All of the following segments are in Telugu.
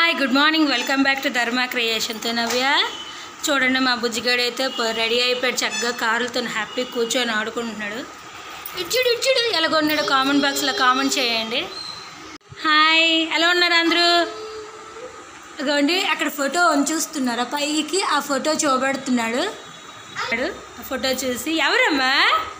hi good morning welcome back to Dharma క్రియేషన్తో నవ్య చూడండి మా బుజ్జిగాడు అయితే రెడీ అయిపోయాడు చక్కగా కారులతో హ్యాపీ కూర్చొని ఆడుకుంటున్నాడు ఇచ్చుడు ఇచ్చుడు ఎలాగొన్నాడు కామెంట్ బాక్స్లో కామెంట్ చేయండి హాయ్ ఎలా ఉన్నారు అందరూ ఇదిగోండి అక్కడ ఫోటో చూస్తున్నారా పైకి ఆ ఫోటో చూపెడుతున్నాడు ఆ ఫోటో చూసి ఎవరమ్మా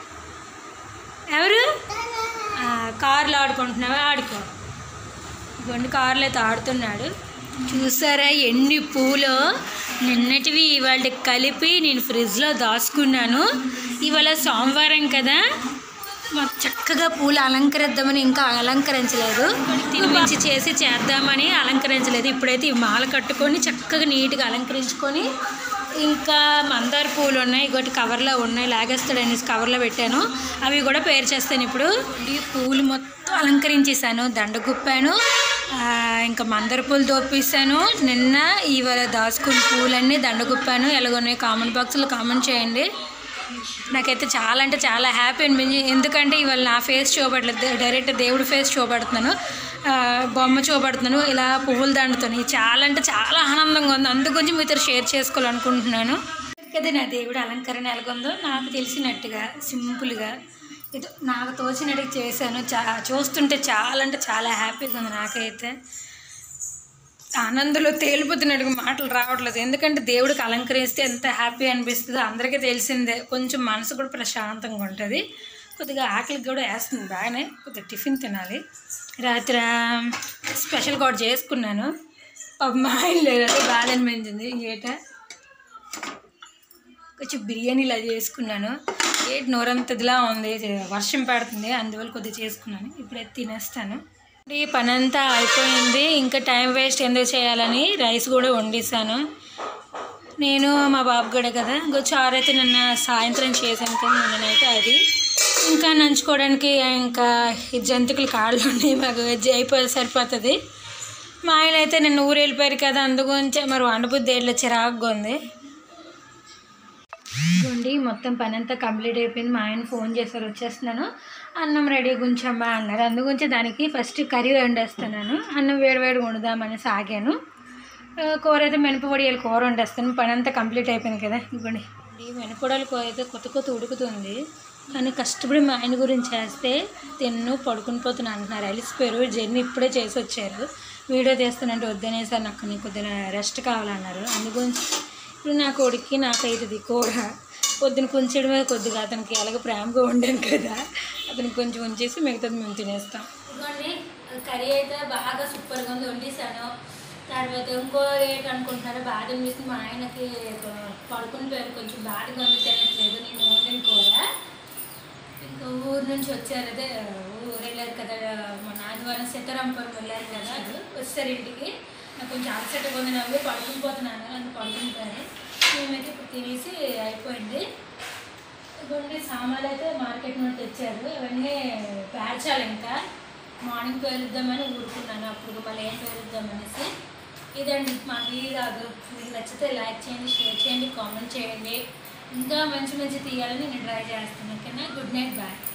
ఎవరు ఆ, కార్లో ఆడుకుంటున్నావా ఆడుకో ఇదిగోండి కార్లో అయితే ఆడుతున్నాడు చూసారా ఎన్ని పూలు నిన్నటివి ఇవాళ కలిపి నేను ఫ్రిడ్జ్లో దాచుకున్నాను ఇవాళ సోమవారం కదా మాకు చక్కగా పూలు అలంకరిద్దామని ఇంకా అలంకరించలేదు తినిపించి చేసి చేద్దామని అలంకరించలేదు ఇప్పుడైతే ఈ మాల కట్టుకొని చక్కగా నీట్గా అలంకరించుకొని ఇంకా మందార పూలు ఉన్నాయి ఇంకోటి కవర్లో ఉన్నాయి లాగేస్తాడు అనేసి కవర్లో పెట్టాను అవి కూడా పేరు చేస్తాను ఇప్పుడు ఈ పూలు మొత్తం అలంకరించేసాను దండ గుప్పాను ఆ, ఇంకా మందార పూలు దోపిస్తాను నిన్న ఇవాళ దాచుకున్న పూలన్నీ దండ గుప్పాను ఎలాగొన్నాయి కామెంట్ బాక్స్లో కామెంట్ చేయండి నాకైతే చాలా అంటే చాలా హ్యాపీ అనిపించింది ఎందుకంటే ఇవాళ నా ఫేస్ చూపడలేదు డైరెక్ట్ దేవుడి ఫేస్ చూపెడుతున్నాను ఆ, బొమ్మ చూపెడుతున్నాను ఇలా పువ్వుల దండతోని చాలా అంటే చాలా ఆనందంగా ఉంది అందు గురించి మీతో షేర్ చేసుకోవాలనుకుంటున్నాను కదా నా దేవుడు అలంకరణ ఎలాగుందో నాకు తెలిసినట్టుగా సింపుల్గా ఇది నాకు తోచినట్టుగా చేశాను చా చూస్తుంటే చాలా అంటే చాలా హ్యాపీగా ఉంది నాకైతే ఆనందంలో తేలిపోతున్నట్టుగా మాటలు రావట్లేదు ఎందుకంటే దేవుడికి అలంకరిస్తే ఎంత హ్యాపీ అనిపిస్తుందో అందరికీ తెలిసిందే కొంచెం మనసు కూడా ప్రశాంతంగా ఉంటుంది కొద్దిగా ఆకలికి కూడా వేస్తుంది బాగానే కొద్దిగా టిఫిన్ తినాలి రాత్రి స్పెషల్ కూడా చేసుకున్నాను పాప మా ఆయన లేదు అదే బాగా అనిపించింది ఏట కొంచెం బిర్యానీ ఇలా చేసుకున్నాను ఏటి నోరంతదిలా ఉంది వర్షం పడుతుంది అందువల్ల కొద్దిగా చేసుకున్నాను ఇప్పుడైతే తినేస్తాను ఈ పని అంతా అయిపోయింది ఇంకా టైం వేస్ట్ ఎందుకు చేయాలని రైస్ కూడా వండేసాను నేను మా బాబు కూడా కదా ఇంకో చారు అయితే నిన్న సాయంత్రం చేశాను కదా నిన్ననైతే అది ఇంకా నంచుకోవడానికి ఇంకా ఈ జంతికలు కాళ్ళు ఉన్నాయి మాకు వెజ్ అయిపోయి సరిపోతుంది మా ఆయన అయితే నిన్న ఊరు వెళ్ళిపోయారు కదా అందుగురించే మరి వండబుద్ధి ఏళ్ళు చిరాకుగా ఉంది ఇదిగోండి మొత్తం పని అంతా కంప్లీట్ అయిపోయింది మా ఆయన ఫోన్ చేశారు వచ్చేస్తున్నాను అన్నం రెడీ గుంచమ్మా అన్నారు అందుగురించి దానికి ఫస్ట్ కర్రీ వండేస్తున్నాను అన్నం వేడి వేడి వండుదామని సాగాను ఆ, కూర అయితే మినపొడియాలు కూర వండేస్తాను పని అంతా కంప్లీట్ అయిపోయింది కదా ఇదిగోండి ఈ మినపొడాలు కూర అయితే కొత్త కొత్త ఉడుకుతుంది కానీ కష్టపడి మా ఆయన గురించి చేస్తే తిన్ను పడుకుని పోతున్నా అంటున్నారు అలిసిపోయారు జర్నీ ఇప్పుడే చేసి వచ్చారు వీడియో తీస్తానంటే వద్దనేసారి నాకు నీకు కొద్దిగా రెస్ట్ కావాలన్నారు అందుగురించి ఇప్పుడు నా కొడుక్కి నాకు అవుతుంది కూర పొద్దున కొంచెడమే కొద్దిగా అతనికి ఎలాగ ప్రేమగా ఉండాను కదా అతనికి కొంచెం ఉంచేసి మిగతాది మేము తినేస్తాం ఇదిగోండి కర్రీ అయితే బాగా సూపర్గా ఉంది వండేసాను తర్వాత ఇంకో రేట్ అనుకుంటున్నారు బాధ అనిపిస్తుంది మా ఆయనకి పడుకుని పోయారు కొంచెం బాధగా ఉంది తినట్లేదు నేను వండిన కూర ఇంకా ఊరు నుంచి వచ్చారు అదే ఊరు వెళ్ళారు కదా మన ఆదివారం సీతారాంపురం వెళ్ళారు కదా వచ్చారు ఇంటికి నాకు కొంచెం అలసటగా ఉంది నవ్వు పడుకుని పోతున్నాను అందుకు పడుకుని పోయాను మేమైతే ఇప్పుడు తినేసి అయిపోయింది ఇదిగోండి సామాన్లు అయితే మార్కెట్ నుండి తెచ్చారు అవన్నీ పేర్చాలి ఇంకా మార్నింగ్ పేరుద్దామని ఊరుకున్నాను అప్పుడు మళ్ళీ ఏం పేరుద్దామనేసి ఇదండి మా రాదు మీకు నచ్చితే లైక్ చేయండి షేర్ చేయండి కామెంట్ చేయండి ఇంకా మంచి మంచి తీయాలని నేను ట్రై చేస్తాను ఓకేనా గుడ్ నైట్ బాయ్